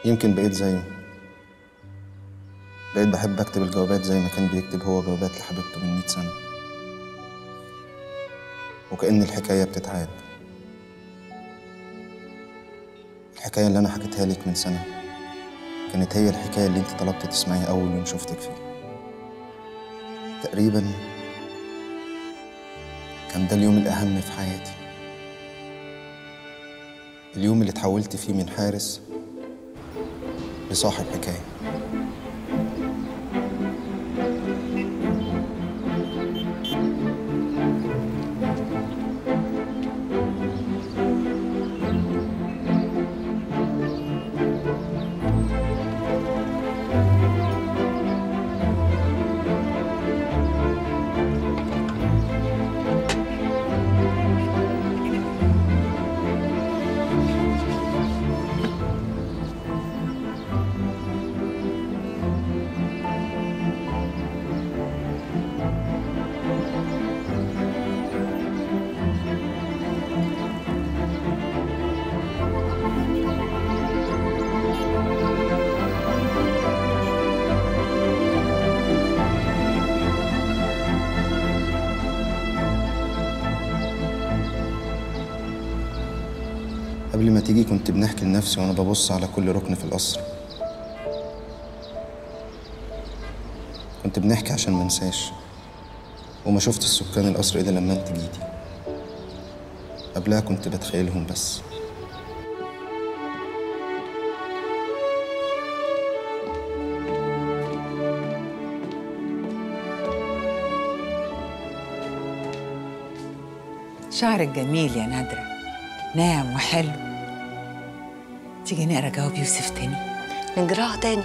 يمكن بقيت زيه بقيت بحب أكتب الجوابات زي ما كان بيكتب هو جوابات لحبيبته من مئة سنة وكأن الحكاية بتتعاد الحكاية اللي أنا حكيتها لك من سنة كانت هي الحكاية اللي أنت طلبت تسمعيها أول يوم شفتك فيه تقريبا كان ده اليوم الأهم في حياتي اليوم اللي اتحولت فيه من حارس لصاحب حكاية قبل ما تيجي كنت بنحكي لنفسي وأنا ببص على كل ركن في القصر كنت بنحكي عشان ما انساش وما شفت السكان القصر إلا لما أنت جيتي قبلها كنت بتخيلهم بس شعرك جميل يا نادرة ناعم وحلو تيجي نقرا جواب يوسف تاني نجراها تاني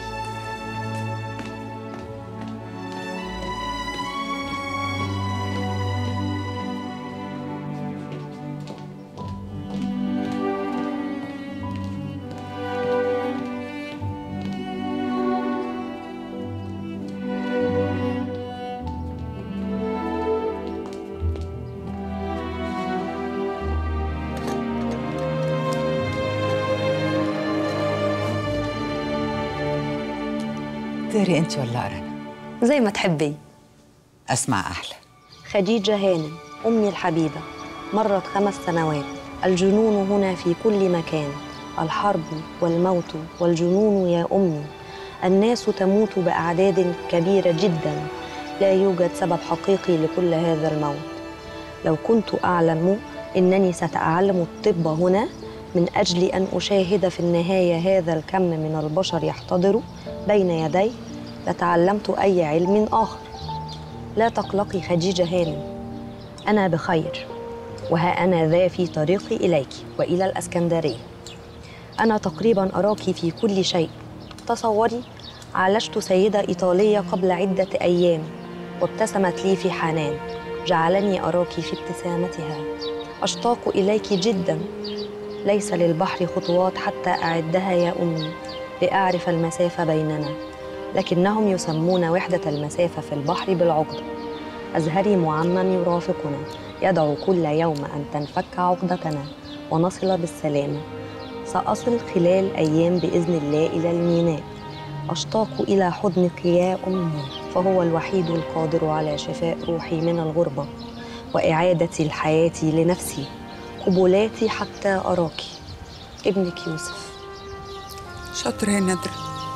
تقري انت ولا اقرا أنا؟ زي ما تحبي اسمع احلى خديجة هانم أمي الحبيبة مرت خمس سنوات الجنون هنا في كل مكان الحرب والموت والجنون يا أمي الناس تموت بأعداد كبيرة جدا لا يوجد سبب حقيقي لكل هذا الموت لو كنت أعلم أنني سأتعلم الطب هنا من أجل أن أشاهد في النهاية هذا الكم من البشر يحتضر بين يدي لتعلمت أي علم آخر لا تقلقي خديجة هانم أنا بخير وها أنا ذا في طريقي إليك وإلى الأسكندرية أنا تقريبا أراك في كل شيء تصوري عالجت سيدة إيطالية قبل عدة أيام وابتسمت لي في حنان جعلني أراك في ابتسامتها أشتاق إليك جدا ليس للبحر خطوات حتى أعدها يا أمي لأعرف المسافة بيننا لكنهم يسمون وحدة المسافة في البحر بالعقدة أزهري معمم يرافقنا يدعو كل يوم أن تنفك عقدتنا ونصل بالسلامة سأصل خلال أيام بإذن الله إلى الميناء أشتاق إلى حضنك يا أمي فهو الوحيد القادر على شفاء روحي من الغربة وإعادة الحياة لنفسي قبلاتي حتى أراك ابنك يوسف شاطرة يا نادرة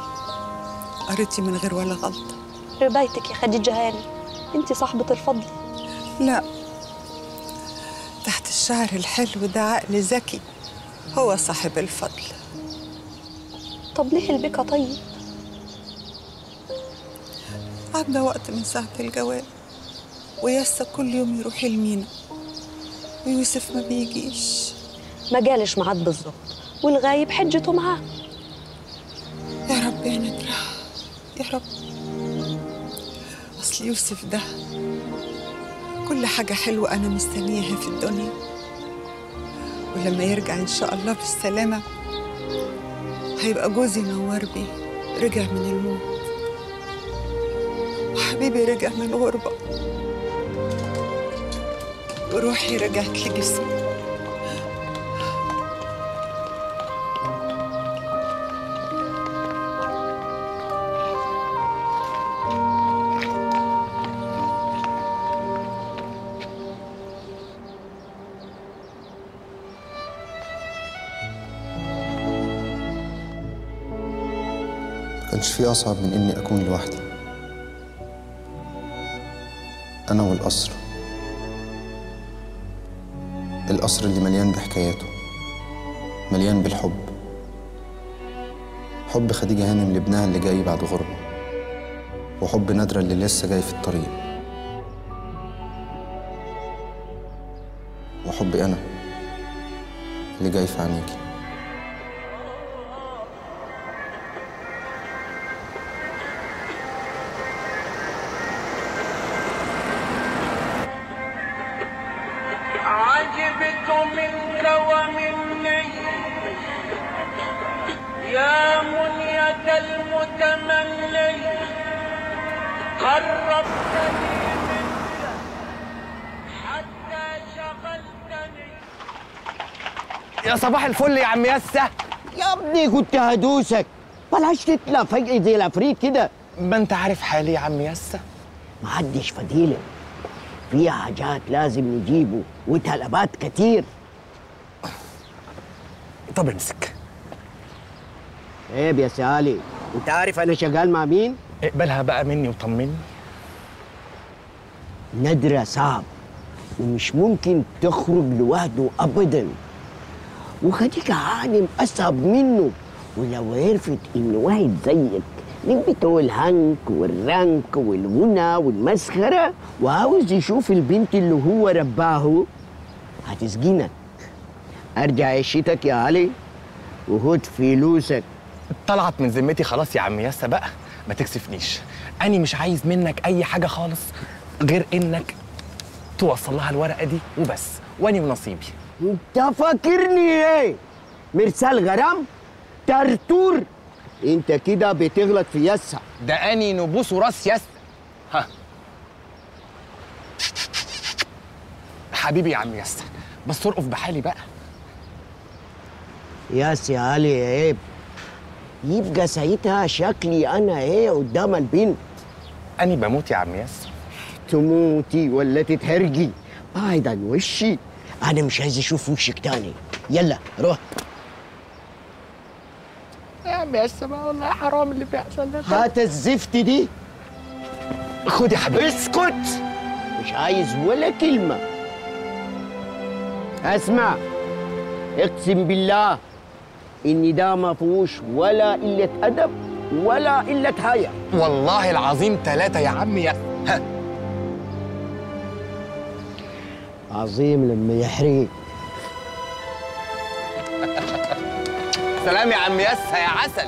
قريتي من غير ولا غلطة ربايتك يا خديجة هانم انت صاحبة الفضل لا تحت الشعر الحلو ده عقل ذكي هو صاحب الفضل طب ليه البكا طيب عدى وقت من ساعة الجواب وياسا كل يوم يروح المينا ويوسف ما بيجيش ما جالش ميعاد بالظبط والغايب حجته معاه يا رب يا نادرة يا رب أصل يوسف ده كل حاجة حلوة أنا مستنياها في الدنيا ولما يرجع إن شاء الله بالسلامة هيبقى جوزي نوار بيه رجع من الموت وحبيبي رجع من الغربة وروحي رجعت لجسمي كانش في أصعب من إني أكون لوحدي أنا والقصر القصر اللي مليان بحكاياته مليان بالحب حب خديجة هانم لابنها اللي جاي بعد غربة وحب نادرة اللي لسه جاي في الطريق وحبي أنا اللي جاي في عينيكي عجبت منك ومني يا منية المتمني قربتني منك حتى شغلتني يا صباح الفل يا عم ياسة يا ابني كنت هدوسك بلاش تطلع فجأة زي العفريت كده ما انت عارف حالي يا عم ياسة محدش فضيلة في حاجات لازم نجيبه وطلبات كتير طب امسك عيب يا سالي انت عارف انا شغال مع مين؟ اقبلها بقى مني وطمني ندرة صعب ومش ممكن تخرج لوحده ابدا وخديجة عالم اصعب منه ولو عرفت ان واحد زيك من بتوع الهنك والرنك والغنى والمسخرة وعاوز يشوف البنت اللي هو رباه هتسجنك ارجع عيشتك يا علي وخد فلوسك طلعت من ذمتي خلاص يا عم ياسة بقى ما تكسفنيش أنا مش عايز منك أي حاجة خالص غير إنك توصل لها الورقة دي وبس وأني ونصيبي انت فاكرني ايه مرسال غرام ترتور انت كده بتغلط في يسع ده أني نبوس راس ياسة ها حبيبي يا عم ياسة بس ارقف بحالي بقى يا سي علي عيب يبقى ساعتها شكلي انا ايه قدام البنت أني بموت يا عم ياسة تموتي ولا تتهرجي بعد عن وشي انا مش عايز اشوف وشك تاني يلا روح يا عم ياسة بقى والله حرام اللي بيحصل ده هات الزفت دي خد يا حبيبي اسكت مش عايز ولا كلمة اسمع اقسم بالله ان ده ما فيهوش ولا قلة ادب ولا قلة حياة والله العظيم ثلاثة يا عم ياسة ها عظيم لما يحرق سلام يا عم ياسة يا عسل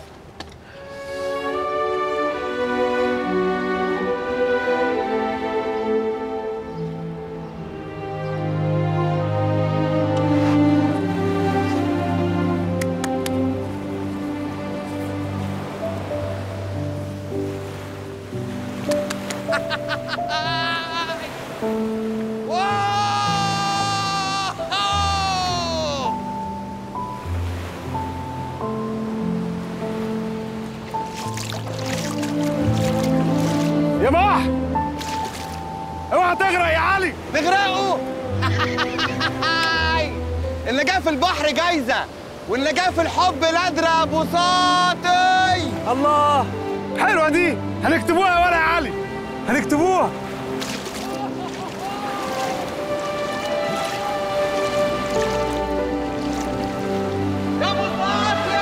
يا بح اوعى تغرق يا علي نغرقوا النجاة في البحر جايزة والنجاة في الحب نادرة بساطي الله حلوه دي هنكتبوها ورا يا علي هنكتبوها يا بساطي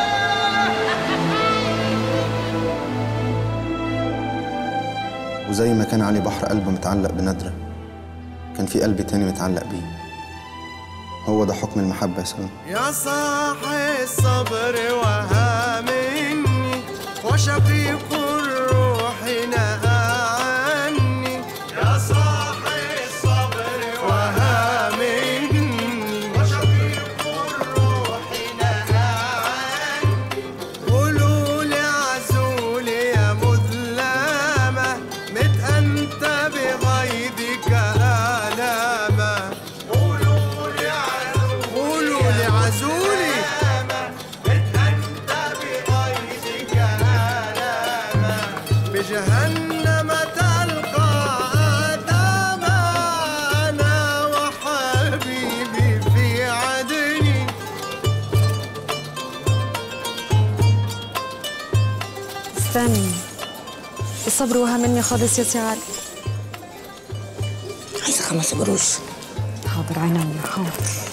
وزي ما كان علي بحر قلبه متعلق بنادرة كان في قلب تاني متعلق بيه هو ده حكم المحبة يا سلام يا صاحي الصبر وهامني وشقيق الروح نهى عني يا صاحي الصبر وهامني وشقيق الروح نهى عني قولوا لي عزولي يا مظلمة مت أنت بغيظك آلامة قولوا لي عزولي قولوا لي عزولي مت أنت بغيظك آلامة استني الصبر وها مني خالص يا سي علي عايزة خمس قروش حاضر عينيا حاضر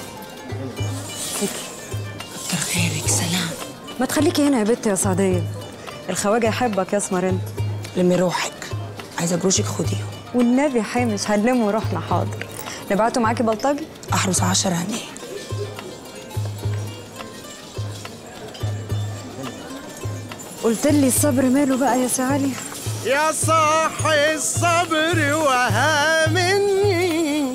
كتر خيرك سلام ما تخليكي هنا يا بنت يا سعدية الخواجة يحبك يا اسمر انت لمي روحك عايزة قروشك خديهم والنبي حامش هنلم ورحنا حاضر نبعته معاكي بلطجي أحرص عشرة هنيه قلت لي الصبر ماله بقى يا سي علي يا صاحي الصبر وهامني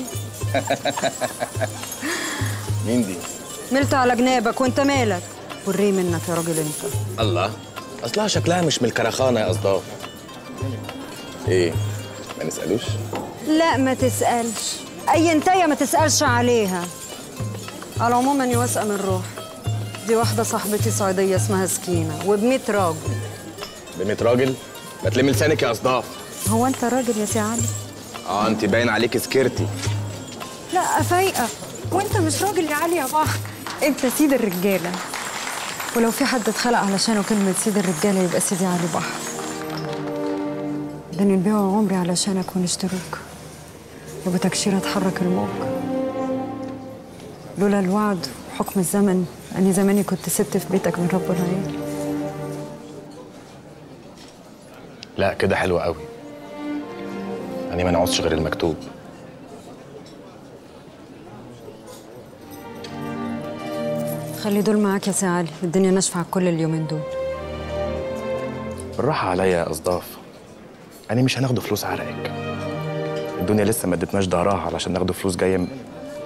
مين دي؟ ملت على جنابك وانت مالك وريه منك يا راجل انت الله اصلها شكلها مش من الكرخانه يا اصداف ايه ما نسالوش لا ما تسألش أي انتية ما تسألش عليها على العموم أني واثقة من روحي دي واحدة صاحبتي صعيدية اسمها سكينة وبميت راجل ب راجل ما تلمي لسانك يا اصداف هو أنت راجل يا سي علي؟ اه انت باين عليك سكرتي لا فايقة وأنت مش راجل يا علي يا بحر أنت سيد الرجالة ولو في حد اتخلق علشانه كلمة سيد الرجالة يبقى سيدي علي بحر ده أنا نبيع عمري علشانك ونشتروك يبقى تكشيرة تحرك الموج لولا الوعد وحكم الزمن أني زماني كنت ست في بيتك من رب العيال لا كده حلو قوي يعني ما نعوزش غير المكتوب خلي دول معاك يا سي علي الدنيا ناشفة على كل اليومين دول بالراحه عليا يا اصداف يعني مش هناخدوا فلوس عرقك الدنيا لسه ما ادتناش ظهرها علشان ناخدوا فلوس جايه من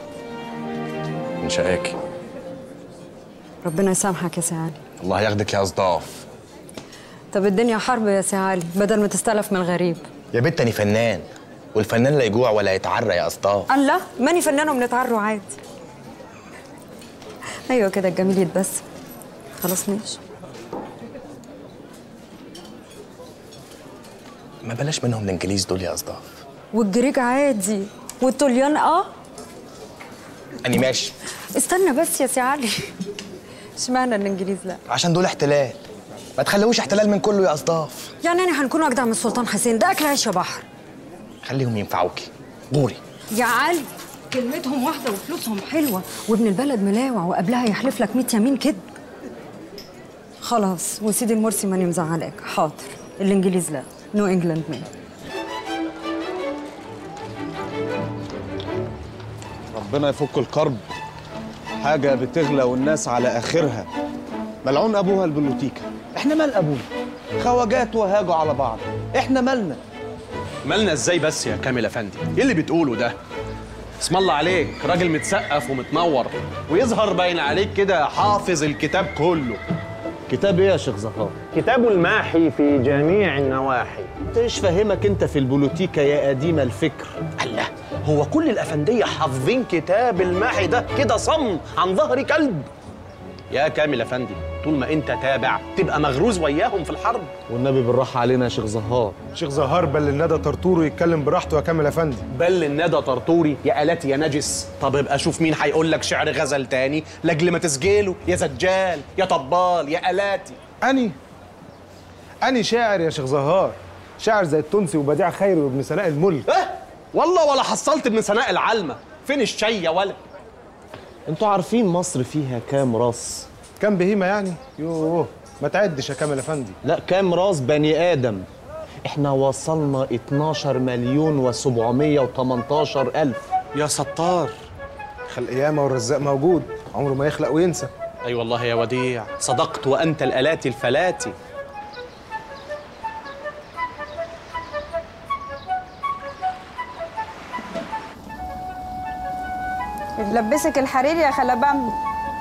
من شقاكي ربنا يسامحك يا سي علي الله ياخدك يا اصداف طب الدنيا حرب يا سي علي بدل ما تستلف من الغريب يا بنت انا فنان والفنان لا يجوع ولا يتعرى يا اصداف الله ماني فنانة وبنتعروا عادي ايوه كده الجميل يتبسم خلاص ماشي ما بلاش منهم الانجليز دول يا اصداف والجريج عادي والطليان اه اني ماشي استنى بس يا سي علي اشمعنى الانجليز لا عشان دول احتلال ما تخلوش احتلال من كله يا اصداف يعني انا هنكون اجدع من السلطان حسين ده اكل عيش يا بحر خليهم ينفعوكي غوري يا علي كلمتهم واحدة وفلوسهم حلوة وابن البلد ملاوع وقبلها يحلف لك 100 يمين كده خلاص وسيدي المرسي ماني مزعلك حاضر الانجليز لا نو انجلاند مان ربنا يفك الكرب حاجة بتغلى والناس على آخرها ملعون أبوها البلوتيكا إحنا مال أبونا خواجات وهاجوا على بعض إحنا مالنا مالنا ازاي بس يا كامل افندي ايه اللي بتقوله ده اسم الله عليك راجل متسقف ومتنور ويظهر باين عليك كده حافظ الكتاب كله كتاب إيه يا شيخ زهار؟ كتاب الماحي في جميع النواحي أنت إيش فاهمك أنت في البلوتيكا يا قديم الفكر؟ الله هو كل الافنديه حافظين كتاب الماحي ده كده صم عن ظهر كلب يا كامل افندي طول ما انت تابع تبقى مغروز وياهم في الحرب والنبي بالراحة علينا يا شيخ زهار شيخ زهار بل الندى طرطور يتكلم براحته يا كامل افندي بل الندى طرطوري يا آلاتي يا نجس طب ابقى شوف مين هيقول لك شعر غزل تاني لاجل ما تسجله يا زجال يا طبال يا آلاتي اني اني شاعر يا شيخ زهار شاعر زي التونسي وبديع خيري وابن سناء الملك اه والله ولا حصلت ابن سناء العلمة فين الشي يا ولد أنتوا عارفين مصر فيها كام راس؟ كام بهيمه يعني يوه ما تعدش يا كامل افندي لا كام راس بني آدم إحنا وصلنا 12 مليون و718 ألف يا ستار خلق ياما والرزاق موجود عمره ما يخلق وينسى اي أيوة والله يا وديع صدقت وانت الالاتي الفلاتي تلبسك الحرير يا خلبان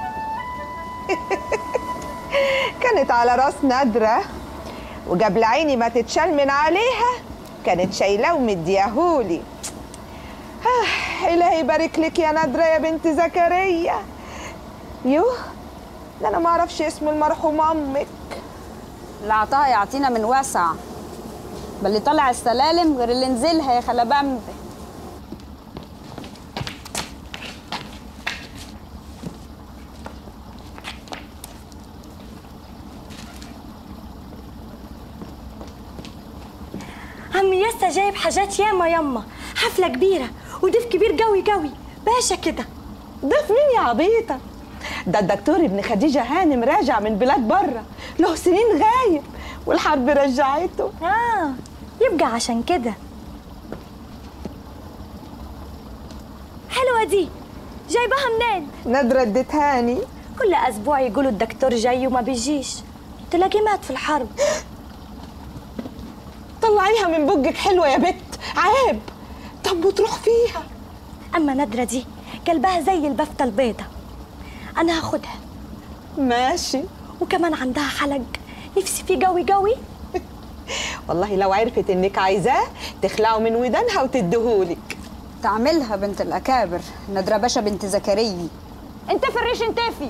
كانت على راس نادرة وقبل عيني ما تتشال من عليها كانت شايلاه ومدياهولي آه إلهي يبارك لك يا نادرة يا بنت زكريا يوه ده أنا ما أعرفش اسم المرحوم أمك اللي عطاها يعطينا من واسع بل اللي طلع السلالم غير اللي نزلها يا خلبان لسه جايب حاجات ياما ياما حفلة كبيرة وضيف كبير قوي قوي باشا كده ضيف مين يا عبيطة ده الدكتور ابن خديجة هانم راجع من بلاد بره له سنين غايب والحرب رجعته اه يبقى عشان كده حلوة دي جايبها منين؟ نادرة اديتهاني كل أسبوع يقولوا الدكتور جاي وما بيجيش تلاقيه مات في الحرب طلعيها من بقك حلوة يا بت عيب طب وتروح فيها أما نادرة دي قلبها زي البفتة البيضة أنا هاخدها ماشي وكمان عندها حلق نفسي فيه قوي قوي والله لو عرفت انك عايزاه تخلعه من ودانها وتديهولك تعملها بنت الأكابر نادرة باشا بنت زكريا انت في الريش انتفي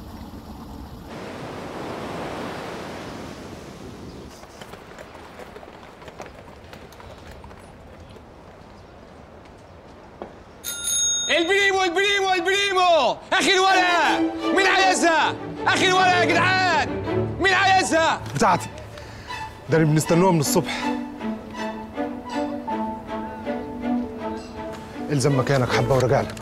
البريمو البريمو البريمو اخي الولا مين عايزها اخي الولا يا جدعان مين عايزها بتاعتي ده اللي بنستنوها من الصبح الزم مكانك حبه وراجع لك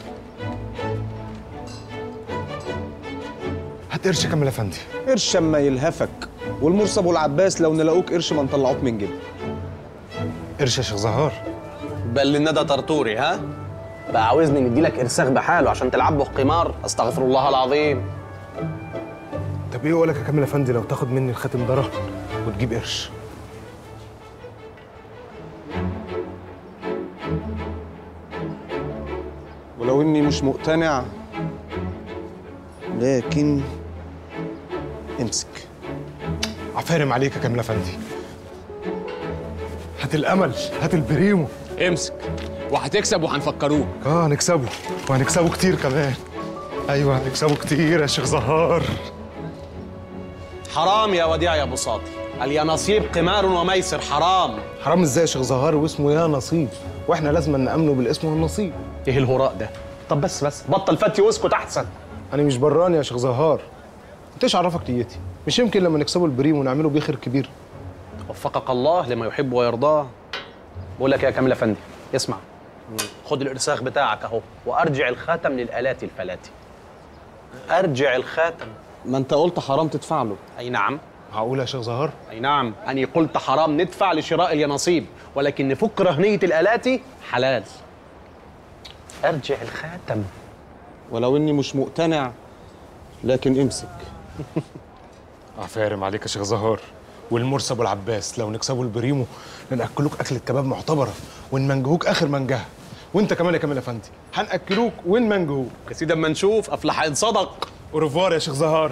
هات قرش كامل يا فندي قرش اما يلهفك والمرسي ابو العباس لو نلاقوك قرش ما نطلعوك من جيبك قرش يا شيخ زهار بل الندى طرطوري ها بقى عاوزني نديلك ارساخ بحاله عشان تلعب به قمار استغفر الله العظيم طب ايه قولك يا كامل يا فندي لو تاخد مني الخاتم ده رهن وتجيب قرش ولو اني مش مقتنع لكن امسك عفارم عليك يا كامل يا فندي هات الامل هات البريمو امسك وهتكسب وهنفكروك اه هنكسبه وهنكسبه كتير كمان ايوه هنكسبه كتير يا شيخ زهار حرام يا وديع يا بساطي اليانصيب قمار وميسر حرام حرام ازاي يا شيخ زهار واسمه يا نصيب واحنا لازم نامنه بالاسم والنصيب ايه الهراء ده طب بس بس بطل فتي واسكت احسن انا مش براني يا شيخ زهار انت ايش عرفك نيتي مش يمكن لما نكسبه البريم ونعمله بيه خير كبير وفقك الله لما يحب ويرضاه بقول لك يا كامل افندي اسمع خد الارساخ بتاعك اهو وارجع الخاتم للالات الفلاتي ارجع الخاتم ما انت قلت حرام تدفع له اي نعم معقول يا شيخ زهار اي نعم اني قلت حرام ندفع لشراء اليانصيب ولكن نفك رهنيه الالات حلال ارجع الخاتم ولو اني مش مقتنع لكن امسك عفارم عليك يا شيخ زهار والمرسي ابو العباس لو نكسبه البريمو ناكلوك اكله كباب معتبره ونمنجهوك اخر منجهه وانت كمان يا كامل افندي هناكلوك ونمنجهوك يا سيدي اما نشوف افلح ان صدق اوريفوار يا شيخ زهار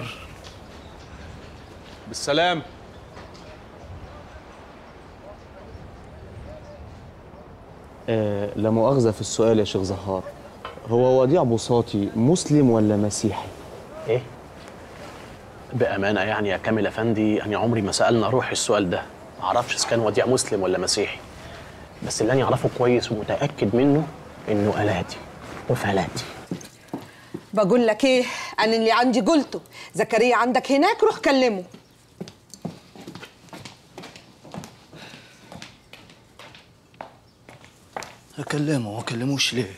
بالسلام آه لا مؤاخذة في السؤال يا شيخ زهار هو وديع بساطي مسلم ولا مسيحي؟ ايه بامانه يعني يا كامل افندي انا عمري ما سالنا روحي السؤال ده ما اعرفش اذا كان وديع مسلم ولا مسيحي بس اللي انا اعرفه كويس ومتاكد منه انه الاتي وفلاتي بقول لك ايه انا اللي عندي قلته زكريا عندك هناك روح كلمه اكلمه ما اكلموش ليه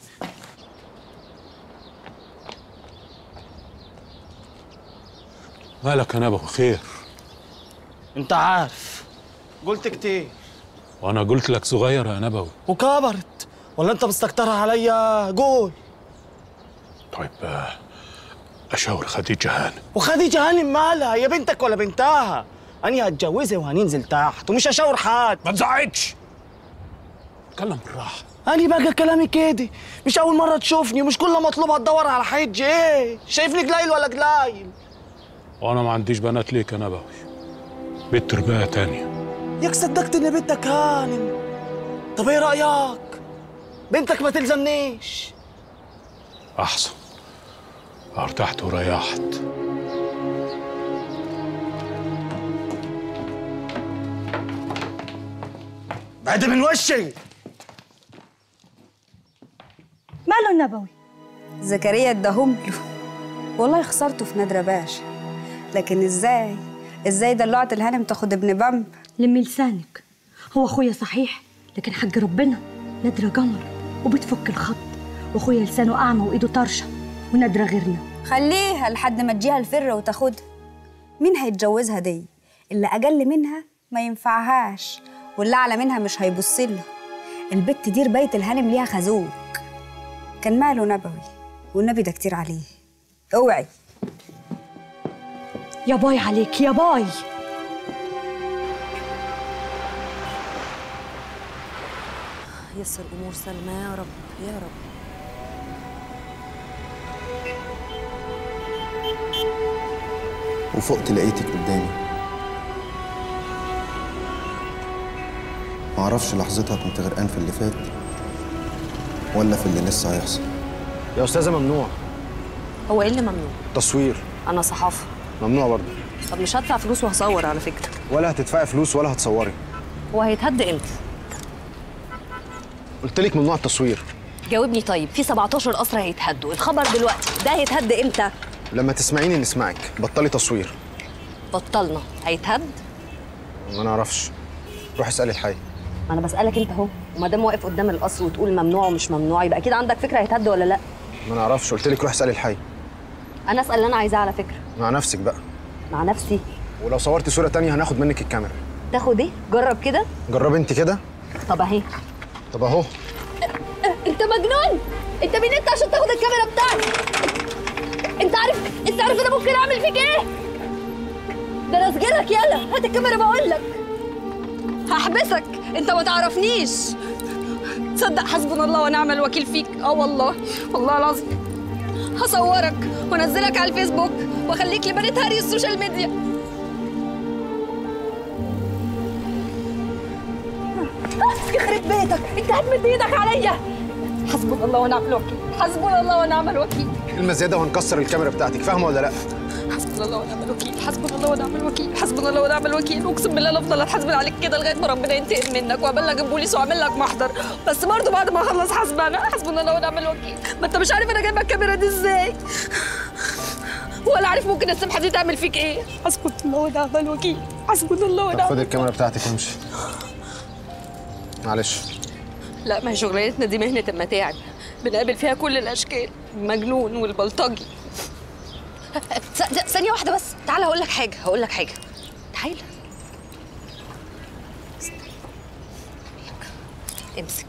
مالك يا نبوي خير انت عارف قلت كتير وانا قلت لك صغير يا نبوي وكبرت ولا انت مستكترها عليا قول طيب آه، اشاور خديجه هانم وخديجه هانم مالها هي بنتك ولا بنتها انا هتجوزها وهننزل تحت ومش هشاور حد ما تزعجش اتكلم بالراحه أنا بقى كلامي كده مش أول مرة تشوفني ومش كل ما أطلبها تدور على حج إيه شايفني قليل ولا قليل وانا ما عنديش بنات ليك يا نبوي بنت رباية تانية ياك صدقت إن بنتك هانم طب إيه رأيك بنتك ما تلزمنيش احسن ارتحت وريحت بعد من وشي ماله النبوي زكريا اداهم له والله خسرته في نادرة باشا لكن ازاي ازاي دلوعة الهانم تاخد ابن بامب لمي لسانك هو اخويا صحيح لكن حج ربنا نادرة جمر وبتفك الخط واخويا لسانه اعمى وايده طرشه ونادرة غيرنا خليها لحد ما تجيها الفرة وتاخدها مين هيتجوزها دي اللي أقل منها ما ينفعهاش واللي أعلى منها مش هيبصلها البت دي رباية الهانم ليها خازوق كان ماله نبوي والنبي ده كتير عليه اوعي يا باي عليك يا باي يسر امور سلمى يا رب يا رب وفقت لقيتك قدامي معرفش لحظتها كنت غرقان في اللي فات ولا في اللي لسه هيحصل يا استاذه ممنوع هو ايه اللي ممنوع تصوير انا صحافه ممنوع برضه طب مش هدفع فلوس وهصور على فكره ولا هتدفعي فلوس ولا هتصوري هو هيتهد امتى قلت لك ممنوع التصوير جاوبني طيب في 17 قصر هيتهدوا الخبر دلوقتي ده هيتهد امتى لما تسمعيني نسمعك بطلي تصوير بطلنا هيتهد ما نعرفش روحي اسالي الحي ما انا بسالك انت اهو وما دام واقف قدام القصر وتقول ممنوع ومش ممنوع يبقى اكيد عندك فكره هيتهد ولا لا ما نعرفش قلت لك روحي اسالي الحي انا اسال اللي انا عايزاه على فكره مع نفسك بقى مع نفسي ولو صورتي صوره تانية هناخد منك الكاميرا تاخد ايه جرب كده جربي انت كده طب اهي طب اهو انت مجنون انت مين انت عشان تاخد الكاميرا بتاعتي انت عارف انت عارف انا ممكن اعمل فيك ايه ده انا اسجلك يلا هات الكاميرا بقول لك هحبسك انت ما تعرفنيش تصدق حسبنا الله ونعم الوكيل فيك اه والله والله العظيم هصورك وانزلك على الفيسبوك واخليك لبنت هاري السوشيال ميديا يخرب بيتك انت هتمد ايدك عليا حسبنا الله ونعم الوكيل حسبنا الله ونعم الوكيل كلمه زياده وهنكسر الكاميرا بتاعتك فاهمه ولا لا حسبنا الله ونعم الوكيل حسبنا الله ونعم الوكيل حسبنا الله ونعم الوكيل اقسم بالله لا افضل اتحاسب عليك كده لغايه ما ربنا ينتقم منك وابلغ البوليس واعمل لك محضر بس برضه بعد ما اخلص حسبنا حسبنا الله ونعم الوكيل ما انت مش عارف انا جايبه الكاميرا دي ازاي ولا عارف ممكن السمحه دي تعمل فيك ايه حسبنا الله ونعم الوكيل حسبنا الله طب ونعم خدي الكاميرا بتاعتك وامشي معلش لا ما هي شغلانتنا دي مهنه المتاعب بنقابل فيها كل الاشكال المجنون والبلطجي ث- ثانيه واحده بس تعالى هقول لك حاجه هقول لك حاجه تعالى امسك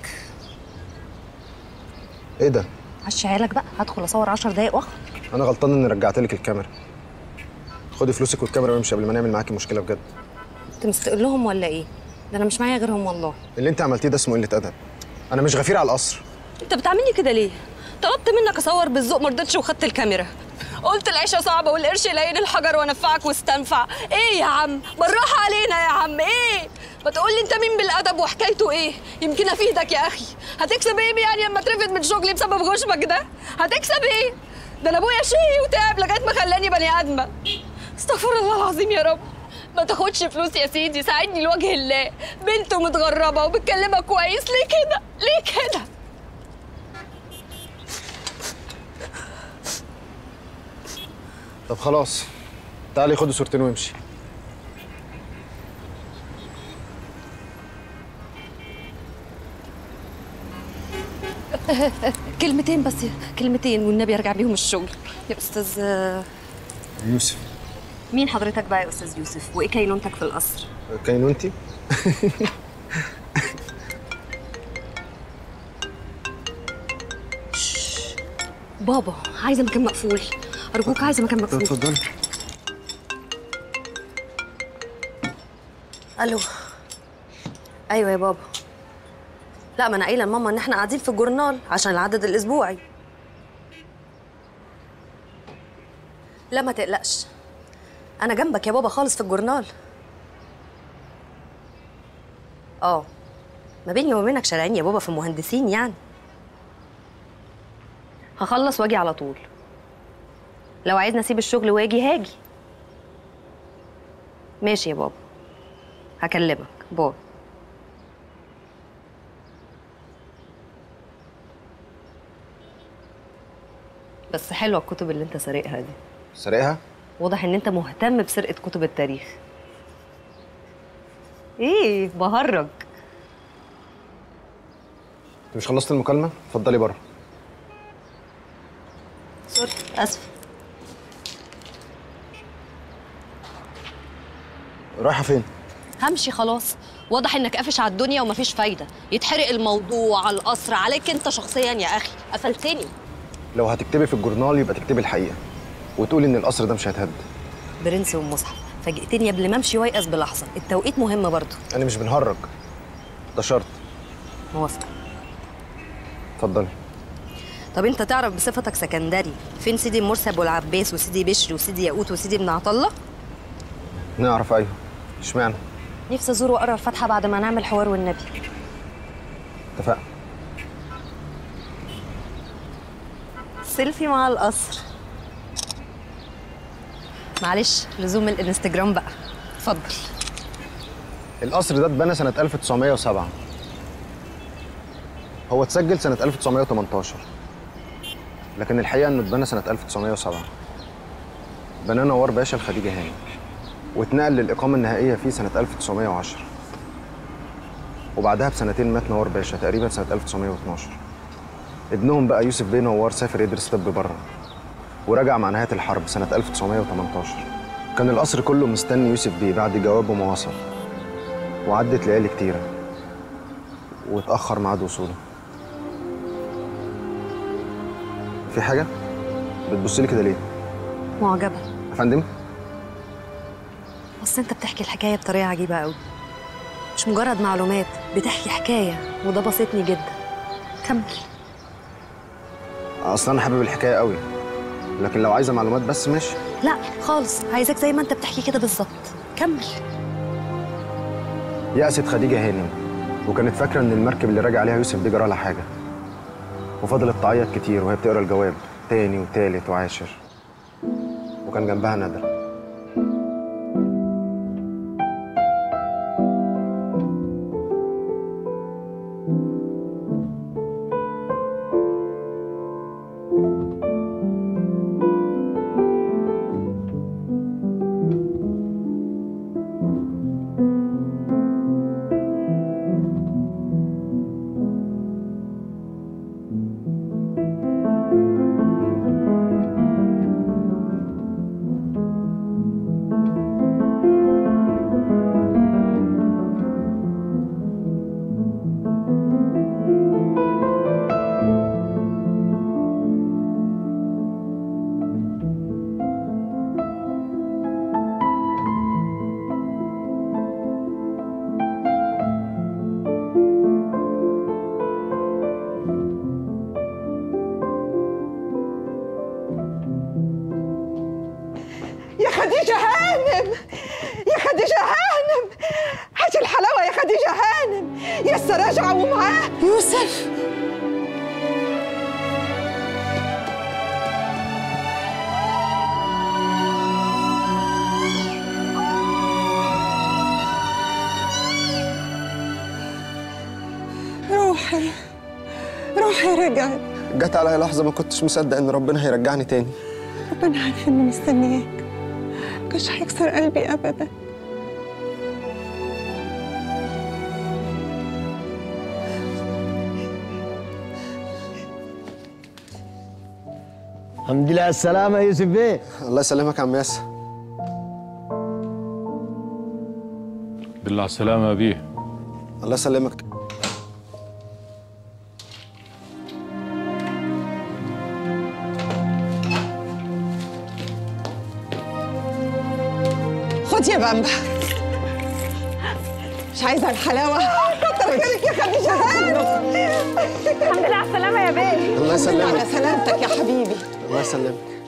ايه ده هشيها لك بقى هدخل اصور 10 دقايق واخرج انا غلطان اني رجعت لك الكاميرا خدي فلوسك والكاميرا وامشي قبل ما نعمل معاكي مشكله بجد انت مستقل لهم ولا ايه ده انا مش معايا غيرهم والله اللي انت عملتيه ده اسمه قله ادب انا مش غفير على القصر انت بتعملني كده ليه طلبت منك اصور بالذوق ما رضيتش وخدت الكاميرا قلت العيشه صعبه والقرش يلاقين الحجر وانفعك واستنفع ايه يا عم بالراحه علينا يا عم ايه ما تقول لي انت مين بالادب وحكايته ايه يمكن افيدك يا اخي هتكسب ايه يعني اما اترفد من شغلي بسبب غشمك ده هتكسب ايه ده انا ابويا شقي وتعب لغايه ما خلاني بني ادمه استغفر الله العظيم يا رب ما تاخدش فلوس يا سيدي ساعدني لوجه الله بنته متغربه وبتكلمك كويس ليه كده ليه كده طب خلاص تعالي خدي صورتين وامشي كلمتين بس كلمتين والنبي ارجع بيهم الشغل يا استاذ يوسف مين حضرتك بقى يا استاذ يوسف وايه كينونتك في القصر كينونتي بابا عايزه مكان مقفول ارجوك عايزه مكان مقفول اتفضلي الو ايوه يا بابا لا ما انا قايله لماما ان احنا قاعدين في الجورنال عشان العدد الاسبوعي لا ما تقلقش انا جنبك يا بابا خالص في الجورنال اه ما بيني وما بينك شارعين يا بابا في مهندسين يعني هخلص واجي على طول لو عايزني اسيب الشغل واجي هاجي ماشي يا بابا هكلمك باي بس حلوه الكتب اللي انت سارقها دي سارقها واضح ان انت مهتم بسرقه كتب التاريخ ايه بهرج انت مش خلصت المكالمه اتفضلي بره سوري اسف رايحه فين همشي خلاص واضح انك قافش على الدنيا ومفيش فايده يتحرق الموضوع على القصر عليك انت شخصيا يا اخي قفلتني لو هتكتبي في الجورنال يبقى تكتبي الحقيقه وتقولي ان القصر ده مش هيتهد برنس ومصحف فاجئتني قبل ما امشي ويأس بلحظه التوقيت مهم برضه انا مش بنهرج ده شرط موافقه اتفضلي طب انت تعرف بصفتك سكندري فين سيدي مرسب والعباس وسيدي بشر وسيدي ياقوت وسيدي ابن عطله نعرف ايوه اشمعنى نفسي ازور واقرا الفاتحه بعد ما نعمل حوار والنبي اتفقنا سيلفي مع القصر معلش لزوم الانستجرام بقى اتفضل القصر ده اتبنى سنه 1907 هو اتسجل سنه 1918 لكن الحقيقه انه اتبنى سنه 1907 بناه نوار باشا الخديجه هاني واتنقل للاقامه النهائيه فيه سنه 1910 وبعدها بسنتين مات نوار باشا تقريبا سنه 1912 ابنهم بقى يوسف بيه نوار سافر يدرس طب بره ورجع مع نهايه الحرب سنه 1918 كان القصر كله مستني يوسف بيه بعد جوابه ما وصل وعدت ليالي كتيره واتاخر ميعاد وصوله في حاجه بتبص لي كده ليه معجبه يا فندم بس انت بتحكي الحكايه بطريقه عجيبه قوي مش مجرد معلومات بتحكي حكايه وده بسطني جدا كمل اصلا انا حابب الحكايه قوي لكن لو عايزه معلومات بس ماشي لا خالص عايزاك زي ما انت بتحكي كده بالظبط كمل يأست خديجه هانم وكانت فاكره ان المركب اللي راجع عليها يوسف دي جرى لها حاجه وفضلت تعيط كتير وهي بتقرا الجواب تاني وتالت وعاشر وكان جنبها ندى يا خديجة هانم يا خديجة هانم هاتي الحلاوة يا خديجة هانم يسا راجعة ومعاه يوسف روحي روحي رجعت جت عليا لحظه ما كنتش مصدق ان ربنا هيرجعني تاني ربنا عارف اني مستنياك مش هيكسر قلبي ابدا الحمد لله على السلامة يا يوسف بيه الله يسلمك يا عم ياسر بالله على السلامة يا بيه الله يسلمك خد يا بامبا مش عايزه الحلاوه كتر خيرك يا خديجه هانم الحمد لله على السلامه يا بيه الله يسلمك. على سلامتك يا حبيبي الله يسلمك